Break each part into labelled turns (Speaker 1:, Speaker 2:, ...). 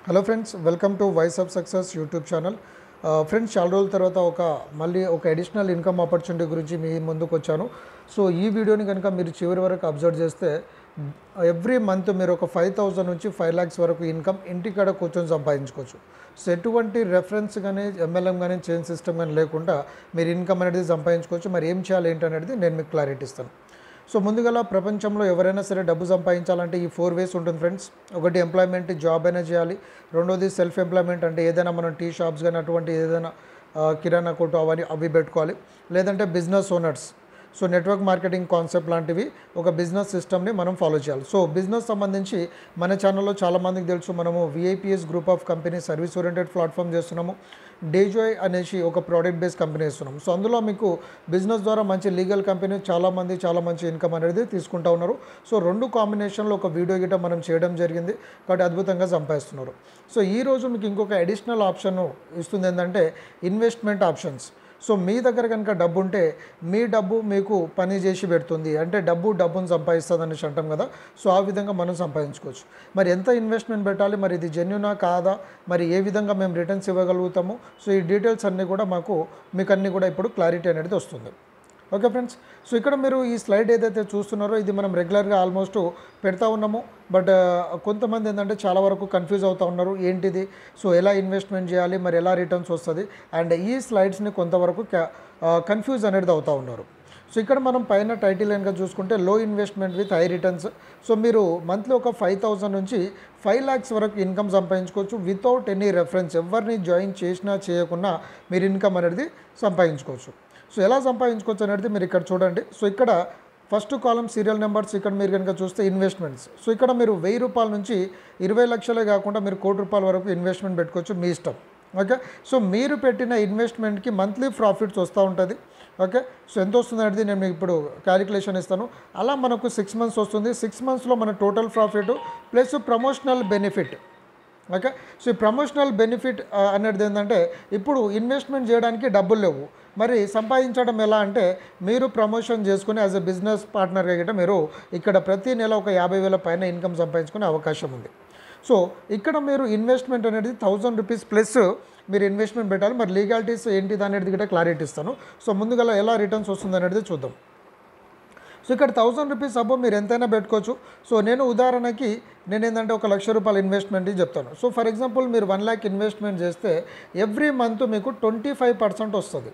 Speaker 1: hello friends welcome to voice of success YouTube channel friends చాలా రోజుల తర్వాత ఒక మళ్ళీ ఒక అడిషనల్ ఇన్కమ్ ఆపర్చునిటీ గురించి మీ ముందుకు వచ్చాను సో ఈ వీడియోని కనుక మీరు చివరి వరకు అబ్జర్వ్ చేస్తే ఎవ్రీ మంత్ మీరు ఒక ఫైవ్ థౌజండ్ నుంచి ఫైవ్ ల్యాక్స్ వరకు ఇన్కమ్ ఇంటికాడ కూర్చొని సంపాదించుకోవచ్చు సో ఎటువంటి రెఫరెన్స్ కానీ ఎంఎల్ఎం కానీ చైన్ సిస్టమ్ కానీ లేకుండా మీరు ఇన్కమ్ అనేది సంపాదించుకోవచ్చు మరి ఏం చేయాలి ఏంటి అనేది నేను మీకు క్లారిటీ ఇస్తాను సో ముందుగా ప్రపంచంలో ఎవరైనా సరే డబ్బు సంపాదించాలంటే ఈ ఫోర్ వేస్ ఉంటుంది ఫ్రెండ్స్ ఒకటి ఎంప్లాయ్మెంట్ జాబ్ అయినా చేయాలి రెండోది సెల్ఫ్ ఎంప్లాయ్మెంట్ అంటే ఏదైనా మనం టీ షాప్స్ కానీ అటువంటి ఏదైనా ఆ, కిరాణా కొట్టు అవన్నీ అవి పెట్టుకోవాలి లేదంటే business owners so network marketing concept లాంటివి ఒక బిజినెస్ సిస్టమ్ని మనం ఫాలో చేయాలి సో బిజినెస్ సంబంధించి మన ఛానల్లో చాలామందికి తెలుసు మనము VIPS group of company service oriented platform చేస్తున్నాము డేజోయ్ అనేసి ఒక ప్రోడక్ట్ బేస్డ్ కంపెనీ ఇస్తున్నాం సో అందులో మీకు బిజినెస్ ద్వారా మంచి లీగల్ కంపెనీ చాలామంది చాలా మంచి ఇన్కమ్ అనేది తీసుకుంటా ఉన్నారు సో రెండు కాంబినేషన్లో ఒక వీడియో గిట మనం చేయడం జరిగింది కాబట్టి అద్భుతంగా సంపాదిస్తున్నారు సో ఈ రోజు మీకు ఇంకొక అడిషనల్ ఆప్షన్ ఇస్తుంది ఏంటంటే ఇన్వెస్ట్మెంట్ ఆప్షన్స్ సో మీ దగ్గర కనుక డబ్బు ఉంటే మీ డబ్బు మీకు పని చేసి పెడుతుంది అంటే డబ్బు డబ్బును సంపాదిస్తుంది అనేసి అంటాం కదా సో ఆ విధంగా మనం సంపాదించుకోవచ్చు మరి ఎంత ఇన్వెస్ట్మెంట్ పెట్టాలి మరి ఇది జెన్యునా కాదా మరి ఏ విధంగా మేము రిటర్న్స్ ఇవ్వగలుగుతాము సో ఈ డీటెయిల్స్ అన్నీ కూడా మాకు మీకు అన్నీ కూడా ఇప్పుడు క్లారిటీ అనేది వస్తుంది ఓకే ఫ్రెండ్స్ సో ఇక్కడ మీరు ఈ స్లైడ్ ఏదైతే చూస్తున్నారో ఇది మనం రెగ్యులర్గా ఆల్మోస్ట్ పెడతా ఉన్నాము బట్ కొంతమంది ఏంటంటే చాలా వరకు కన్ఫ్యూజ్ అవుతూ ఉన్నారు ఏంటిది సో ఎలా ఇన్వెస్ట్మెంట్ చేయాలి మరి ఎలా రిటర్న్స్ వస్తుంది అండ్ ఈ స్లైడ్స్ని కొంతవరకు కన్ఫ్యూజ్ అనేది అవుతూ ఉన్నారు సో ఇక్కడ మనం పైన టైటిల్ కనుక చూసుకుంటే low investment with high returns so మీరు మంత్లీ ఒక ఫైవ్ థౌసండ్ నుంచి ఫైవ్ ల్యాక్స్ వరకు ఇన్కమ్ సంపాదించుకోవచ్చు వితౌట్ ఎనీ రెఫరెన్స్ ఎవరిని జాయిన్ చేసినా చేయకున్నా మీరు ఇన్కమ్ అనేది సంపాదించుకోవచ్చు సో ఎలా సంపాదించుకోవచ్చు అనేది మీరు ఇక్కడ చూడండి సో ఇక్కడ ఫస్ట్ కాలం సీరియల్ నెంబర్స్ ఇక్కడ మీరు కనుక చూస్తే ఇన్వెస్ట్మెంట్స్ సో ఇక్కడ మీరు వెయ్యి రూపాయల నుంచి ఇరవై లక్షలే కాకుండా మీరు కోటి రూపాయల వరకు ఇన్వెస్ట్మెంట్ పెట్టుకోవచ్చు మీ ఇష్టం ఓకే సో మీరు పెట్టిన ఇన్వెస్ట్మెంట్కి మంత్లీ ప్రాఫిట్స్ వస్తూ ఉంటుంది ఓకే సో ఎంత వస్తుంది అనేది నేను మీకు ఇప్పుడు క్యాలిక్యులేషన్ ఇస్తాను అలా మనకు సిక్స్ మంత్స్ వస్తుంది సిక్స్ మంత్స్లో మన total profit plus promotional benefit okay so ఈ ప్రమోషనల్ బెనిఫిట్ ఆ, అనేది ఏంటంటే ఇప్పుడు ఇన్వెస్ట్మెంట్ చేయడానికి డబ్బులు లేవు మరి సంపాదించడం ఎలా అంటే మీరు ప్రమోషన్ చేసుకుని యాజ్ ఎ బిజినెస్ పార్ట్నర్గా గిట్ట మీరు ఇక్కడ ప్రతి నెల ఒక యాభై వేల పైన ఇన్కమ్ సంపాదించుకునే అవకాశం ఉంది సో ఇక్కడ మీరు ఇన్వెస్ట్మెంట్ అనేది థౌజండ్ రూపీస్ ప్లస్ మీరు ఇన్వెస్ట్మెంట్ పెట్టాలి మరి లీగాలిటీస్ ఏంటిది అనేది కూడా క్లారిటీ ఇస్తాను సో ముందుగా ఎలా రిటర్న్స్ వస్తుంది అనేది చూద్దాం సో ఇక్కడ థౌసండ్ రూపీస్ అబ్బో మీరు ఎంతైనా పెట్టుకోవచ్చు సో నేను ఉదాహరణకి నేను ఏంటంటే ఒక లక్ష రూపాయల ఇన్వెస్ట్మెంట్ చెప్తాను సో ఫర్ ఎగ్జాంపుల్ మీరు వన్ ల్యాక్ ఇన్వెస్ట్మెంట్ చేస్తే ఎవ్రీ మంత్ మీకు ట్వంటీ ఫైవ్ పర్సెంట్ వస్తుంది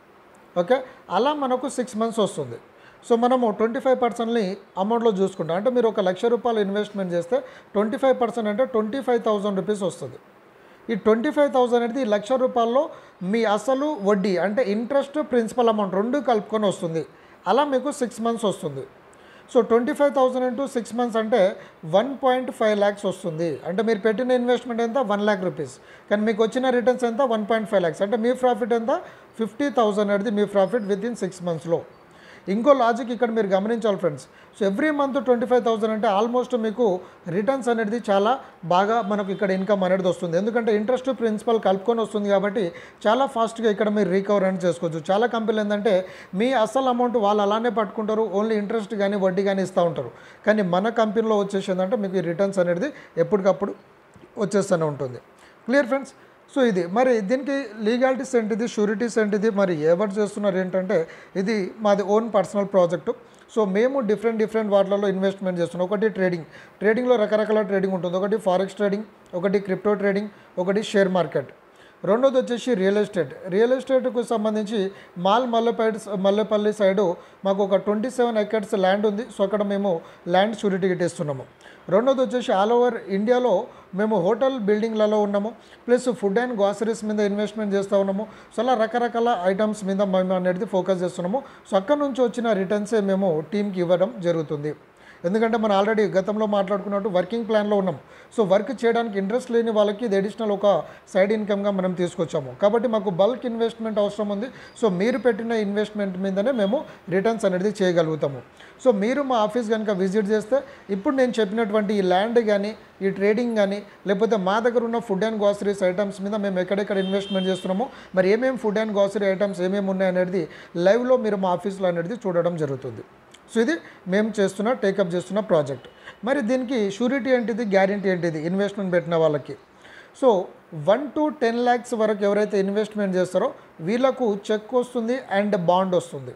Speaker 1: ఓకే అలా మనకు సిక్స్ మంత్స్ వస్తుంది సో మనము ట్వంటీ ఫైవ్ పర్సెంట్ని అమౌంట్లో చూసుకుంటాం అంటే మీరు ఒక లక్ష రూపాయలు ఇన్వెస్ట్మెంట్ చేస్తే ట్వంటీ ఫైవ్ పర్సెంట్ అంటే ట్వంటీ ఫైవ్ థౌసండ్ రూపీస్ వస్తుంది ఈ ట్వంటీ ఫైవ్ థౌసండ్ అనేది ఈ లక్ష రూపాయల్లో మీ అసలు వడ్డీ అంటే ఇంట్రెస్ట్ ప్రిన్సిపల్ అమౌంట్ రెండు కలుపుకొని వస్తుంది అలా మీకు సిక్స్ మంత్స్ వస్తుంది so twenty five thousand into six months అంటే వన్ పాయింట్ ఫైవ్ ల్యాక్స్ వస్తుంది అంటే మీరు పెట్టిన ఇన్వెస్ట్మెంట్ ఎంత వన్ ల్యాక్ రూపీస్ కానీ మీకు వచ్చిన రిటర్న్స్ ఎంత వన్ పాయింట్ ఫైవ్ ల్యాక్స్ అంటే మీ ప్రాఫిట్ ఎంత ఫిఫ్టీ థౌసండ్ అనేది మీ ప్రాఫిట్ విత్ ఇన్ సిక్స్ మంత్స్లో ఇంకో లాజిక్ ఇక్కడ మీరు గమనించాలి friends so every month twenty five thousand అంటే ఆల్మోస్ట్ మీకు రిటర్న్స్ అనేది చాలా బాగా మనకు ఇక్కడ ఇన్కమ్ అనేది వస్తుంది ఎందుకంటే ఇంట్రెస్ట్ ప్రిన్సిపల్ కలుపుకొని వస్తుంది కాబట్టి చాలా ఫాస్ట్గా ఇక్కడ మీరు రికవర్ అనేది చేసుకోవచ్చు చాలా కంపెనీలు ఏంటంటే మీ అసలు అమౌంట్ వాళ్ళు అలానే పట్టుకుంటారు ఓన్లీ ఇంట్రెస్ట్ కానీ వడ్డీ కానీ ఇస్తూ ఉంటారు కానీ మన కంపెనీలో వచ్చేసి ఏంటంటే మీకు ఈ రిటర్న్స్ అనేది ఎప్పటికప్పుడు వచ్చేస్తూనే ఉంటుంది క్లియర్ ఫ్రెండ్స్ సో ఇది మరి దీనికి లీగాలిటీస్ ఏంటిది షూరిటీస్ ఏంటిది మరి ఎవరు చేస్తున్నారు ఏంటంటే ఇది మాది ఓన్ పర్సనల్ ప్రాజెక్టు సో మేము డిఫరెంట్ డిఫరెంట్ వాటిలలో ఇన్వెస్ట్మెంట్ చేస్తున్నాం ఒకటి ట్రేడింగ్ ట్రేడింగ్లో రకరకాల ట్రేడింగ్ ఉంటుంది ఒకటి ఫారెక్స్ ట్రేడింగ్ ఒకటి క్రిప్టో ట్రేడింగ్ ఒకటి షేర్ మార్కెట్ రెండోది వచ్చేసి రియల్ ఎస్టేట్ రియల్ ఎస్టేట్కు సంబంధించి మాల్ మల్లెపేట మల్లెపల్లి సైడు మాకు ఒక ట్వంటీ సెవెన్ ఎకర్స్ ల్యాండ్ ఉంది సో అక్కడ మేము ల్యాండ్ షూరిటీ ఇస్తున్నాము రెండోది వచ్చేసి ఆల్ ఓవర్ ఇండియాలో మేము హోటల్ బిల్డింగ్లలో ఉన్నాము ప్లస్ ఫుడ్ అండ్ గ్రాసరీస్ మీద ఇన్వెస్ట్మెంట్ చేస్తూ ఉన్నాము సో అలా రకరకాల ఐటమ్స్ మీద మేము అనేది ఫోకస్ చేస్తున్నాము సో అక్కడ నుంచి వచ్చిన రిటర్న్సే మేము టీంకి ఇవ్వడం జరుగుతుంది ఎందుకంటే మనం ఆల్రెడీ గతంలో మాట్లాడుకున్నట్టు వర్కింగ్ ప్లాన్లో ఉన్నాం సో వర్క్ చేయడానికి ఇంట్రెస్ట్ లేని వాళ్ళకి ఇది అడిషనల్ ఒక సైడ్ ఇన్కమ్గా మనం తీసుకొచ్చాము కాబట్టి మాకు బల్క్ ఇన్వెస్ట్మెంట్ అవసరం ఉంది సో మీరు పెట్టిన ఇన్వెస్ట్మెంట్ మీదనే మేము రిటర్న్స్ అనేది చేయగలుగుతాము సో మీరు మా ఆఫీస్ కనుక విజిట్ చేస్తే ఇప్పుడు నేను చెప్పినటువంటి ఈ ల్యాండ్ కానీ ఈ ట్రేడింగ్ కానీ లేకపోతే మా దగ్గర ఉన్న ఫుడ్ అండ్ గ్రాసరీస్ ఐటమ్స్ మీద మేము ఎక్కడెక్కడ ఇన్వెస్ట్మెంట్ చేస్తున్నామో మరి ఏమేమి ఫుడ్ అండ్ గ్రాసరీ ఐటమ్స్ ఏమేమి ఉన్నాయనేది లైవ్లో మీరు మా ఆఫీస్లో అనేది చూడడం జరుగుతుంది సో ఇది మేము చేస్తున్న టేకప్ చేస్తున్న ప్రాజెక్ట్ మరి దీనికి షూరిటీ ఏంటిది గ్యారంటీ ఏంటిది ఇన్వెస్ట్మెంట్ పెట్టిన వాళ్ళకి so one to ten lakhs వరకు ఎవరైతే ఇన్వెస్ట్మెంట్ చేస్తారో వీళ్ళకు చెక్ వస్తుంది అండ్ బాండ్ వస్తుంది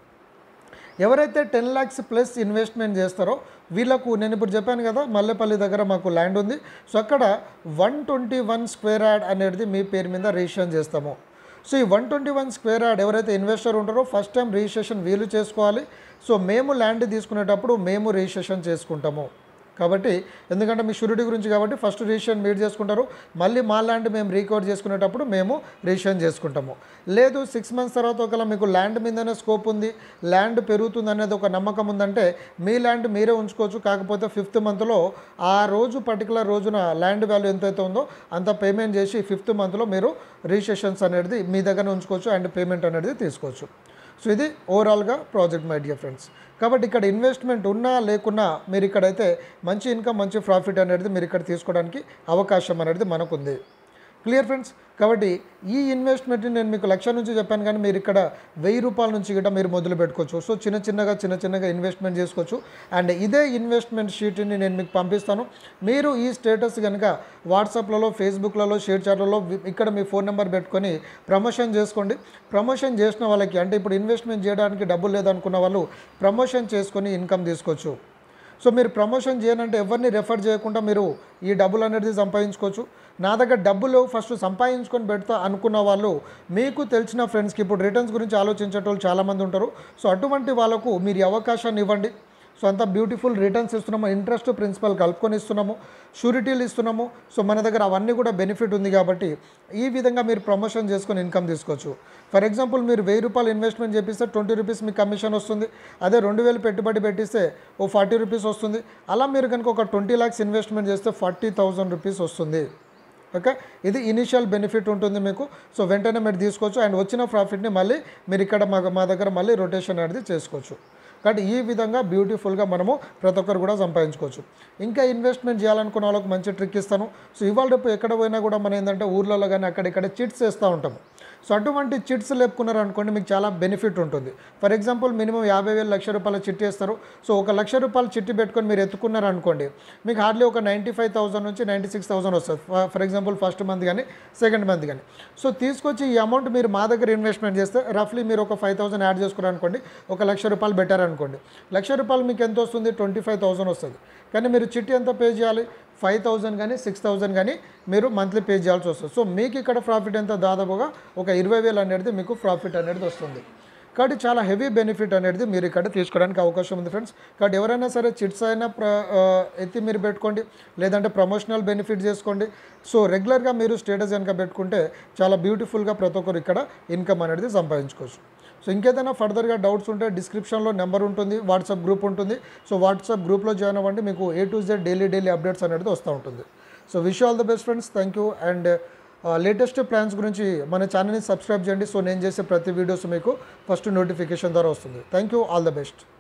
Speaker 1: ఎవరైతే టెన్ ల్యాక్స్ ప్లస్ ఇన్వెస్ట్మెంట్ చేస్తారో వీళ్ళకు నేను ఇప్పుడు చెప్పాను కదా మల్లెపల్లి దగ్గర మాకు ల్యాండ్ ఉంది సో అక్కడ one twenty one square yard అనేది మీ పేరు మీద రిజిస్ట్రేషన్ చేస్తాము సో ఈ one twenty one square yard ఎవరైతే ఇన్వెస్టర్ ఉంటారో ఫస్ట్ టైం రిజిస్ట్రేషన్ వీళ్ళు చేసుకోవాలి సో మేము ల్యాండ్ తీసుకునేటప్పుడు మేము రిజిస్ట్రేషన్ చేసుకుంటాము కాబట్టి ఎందుకంటే మీ షూరిటీ గురించి కాబట్టి ఫస్ట్ రిజిస్ట్రేషన్ మీరు చేసుకుంటారు మళ్ళీ మా ల్యాండ్ మేము రీకవర్ చేసుకునేటప్పుడు మేము రిజిస్ట్రేషన్ చేసుకుంటాము లేదు సిక్స్ మంత్స్ తర్వాత ఒకవేళ మీకు ల్యాండ్ మీదనే స్కోప్ ఉంది ల్యాండ్ పెరుగుతుంది అనేది ఒక నమ్మకం ఉందంటే మీ ల్యాండ్ మీరే ఉంచుకోవచ్చు కాకపోతే ఫిఫ్త్ మంత్లో ఆ రోజు పర్టికులర్ రోజున ల్యాండ్ వాల్యూ ఎంతైతే ఉందో అంత పేమెంట్ చేసి ఫిఫ్త్ మంత్లో మీరు రిజిస్ట్రేషన్స్ అనేది మీ దగ్గర ఉంచుకోవచ్చు అండ్ పేమెంట్ అనేది తీసుకోవచ్చు సో ఇది ఓవరాల్గా ప్రాజెక్ట్ మై డియర్ ఫ్రెండ్స్ కాబట్టి ఇక్కడ ఇన్వెస్ట్మెంట్ ఉన్నా లేకున్నా మీరు ఇక్కడైతే మంచి ఇన్కమ్ మంచి ప్రాఫిట్ అనేది మీరు ఇక్కడ తీసుకోవడానికి అవకాశం అనేది మనకుంది క్లియర్ ఫ్రెండ్స్ కాబట్టి ఈ ఇన్వెస్ట్మెంట్ని నేను మీకు లక్ష నుంచి చెప్పాను కానీ మీరు ఇక్కడ వెయ్యి రూపాయల నుంచి కూడా మీరు మొదలు పెట్టుకోవచ్చు సో చిన్న చిన్నగా చిన్న చిన్నగా ఇన్వెస్ట్మెంట్ చేసుకోవచ్చు అండ్ ఇదే ఇన్వెస్ట్మెంట్ షీట్ని నేను మీకు పంపిస్తాను మీరు ఈ స్టేటస్ కనుక వాట్సాప్లలో ఫేస్బుక్లలో షేర్ చాట్లలో ఇక్కడ మీ ఫోన్ నెంబర్ పెట్టుకొని ప్రమోషన్ చేసుకోండి ప్రమోషన్ చేసిన వాళ్ళకి అంటే ఇప్పుడు ఇన్వెస్ట్మెంట్ చేయడానికి డబ్బులు లేదనుకున్న వాళ్ళు ప్రమోషన్ చేసుకొని ఇన్కమ్ తీసుకోవచ్చు సో మీరు ప్రమోషన్ చేయనంటే ఎవరిని రెఫర్ చేయకుండా మీరు ఈ డబ్బులు అనేది సంపాదించుకోవచ్చు నా దగ్గర డబ్బులు ఫస్ట్ సంపాదించుకొని పెడతా అనుకున్న వాళ్ళు మీకు తెలిసిన ఫ్రెండ్స్కి ఇప్పుడు రిటర్న్స్ గురించి ఆలోచించేటోళ్ళు చాలామంది ఉంటారు సో అటువంటి వాళ్ళకు మీరు ఈ అవకాశాన్ని ఇవ్వండి సో అంత బ్యూటిఫుల్ రిటర్న్స్ ఇస్తున్నాము ఇంట్రెస్ట్ ప్రిన్సిపల్ కలుపుకొని ఇస్తున్నాము షూరిటీలు ఇస్తున్నాము సో మన దగ్గర అవన్నీ కూడా బెనిఫిట్ ఉంది కాబట్టి ఈ విధంగా మీరు ప్రమోషన్ చేసుకొని ఇన్కమ్ తీసుకోవచ్చు ఫర్ ఎగ్జాంపుల్ మీరు వెయ్యి రూపాయలు ఇన్వెస్ట్మెంట్ చేపిస్తే ట్వంటీ రూపీస్ మీకు కమిషన్ వస్తుంది అదే రెండు వేలు పెట్టుబడి పెట్టిస్తే ఓ ఫార్టీ రూపీస్ వస్తుంది అలా మీరు కనుక ఒక ట్వంటీ ల్యాక్స్ ఇన్వెస్ట్మెంట్ చేస్తే ఫార్టీ థౌజండ్ రూపీస్ వస్తుంది ఓకే ఇది ఇనిషియల్ బెనిఫిట్ ఉంటుంది మీకు సో వెంటనే మీరు తీసుకోవచ్చు అండ్ వచ్చిన ప్రాఫిట్ని మళ్ళీ మీరు ఇక్కడ మా మా దగ్గర మళ్ళీ రొటేషన్ అనేది చేసుకోవచ్చు కాబట్టి ఈ విధంగా బ్యూటిఫుల్గా మనము ప్రతి ఒక్కరు కూడా సంపాదించుకోవచ్చు ఇంకా ఇన్వెస్ట్మెంట్ చేయాలనుకున్న వాళ్ళకి మంచి ట్రిక్ ఇస్తాను సో ఇవాళ రేపు ఎక్కడ పోయినా కూడా మనం ఏంటంటే ఊర్లలో కానీ అక్కడిక్కడ చిట్స్ వేస్తూ ఉంటాము సో అటువంటి చిట్స్ లేపుకున్నారు అనుకోండి మీకు చాలా బెనిఫిట్ ఉంటుంది ఫర్ ఎగ్జాంపుల్ మినిమం యాభై వేలు లక్ష రూపాయల చిట్టి వేస్తారు సో ఒక లక్ష రూపాయల చిట్టి పెట్టుకొని మీరు ఎత్తుకున్నారు అనుకోండి మీకు హార్డ్లీ ఒక నైంటీ ఫైవ్ థౌసండ్ నుంచి నైంటీ సిక్స్ థౌసండ్ వస్తుంది ఫ- ఫర్ ఎగ్జాంపుల్ ఫస్ట్ మంత్ కానీ సెకండ్ మంత్ కానీ సో తీసుకొచ్చి ఈ అమౌంట్ మీరు మా దగ్గర ఇన్వెస్ట్మెంట్ చేస్తే రఫ్లీ మీరు ఒక ఫైవ్ థౌసండ్ యాడ్ చేసుకున్నారు అనుకోండి ఒక లక్ష రూపాయలు బెటర్ అనుకోండి లక్ష రూపాయలు మీకు ఎంత వస్తుంది ట్వంటీ ఫైవ్ థౌసండ్ వస్తుంది కానీ మీరు చిట్టి ఎంత పే చేయాలి ఫైవ్ థౌజండ్ కానీ సిక్స్ థౌజండ్ కానీ మీరు మంత్లీ పే చేయాల్సి వస్తుంది సో మీకు ఇక్కడ ప్రాఫిట్ ఎంత దాదాపుగా ఒక ఇరవై వేలు అనేది మీకు ప్రాఫిట్ అనేది వస్తుంది కాబట్టి చాలా హెవీ బెనిఫిట్ అనేది మీరు ఇక్కడ తీసుకోవడానికి అవకాశం ఉంది ఫ్రెండ్స్ కాబట్టి ఎవరైనా సరే చిట్స్ అయినా ప్ర ఆ, ఎత్తి మీరు పెట్టుకోండి లేదంటే ప్రమోషనల్ బెనిఫిట్ చేసుకోండి సో రెగ్యులర్గా మీరు స్టేటస్ కనుక పెట్టుకుంటే చాలా బ్యూటిఫుల్గా ప్రతి ఒక్కరు ఇక్కడ ఇన్కమ్ అనేది సంపాదించుకోవచ్చు సో ఇంకేదైనా ఫర్దర్గా డౌట్స్ ఉంటే డిస్క్రిప్షన్లో నెంబర్ ఉంటుంది వాట్సాప్ గ్రూప్ ఉంటుంది సో వాట్సాప్ గ్రూప్లో జాయిన్ అవ్వండి మీకు A to Z daily daily updates అనేది వస్తూ ఉంటుంది so wish all the best friends thank you and latest plans గురించి మన ఛానల్ని సబ్స్క్రైబ్ చేయండి సో నేను చేసే ప్రతి వీడియోస్ మీకు ఫస్ట్ నోటిఫికేషన్ ద్వారా వస్తుంది thank you all the best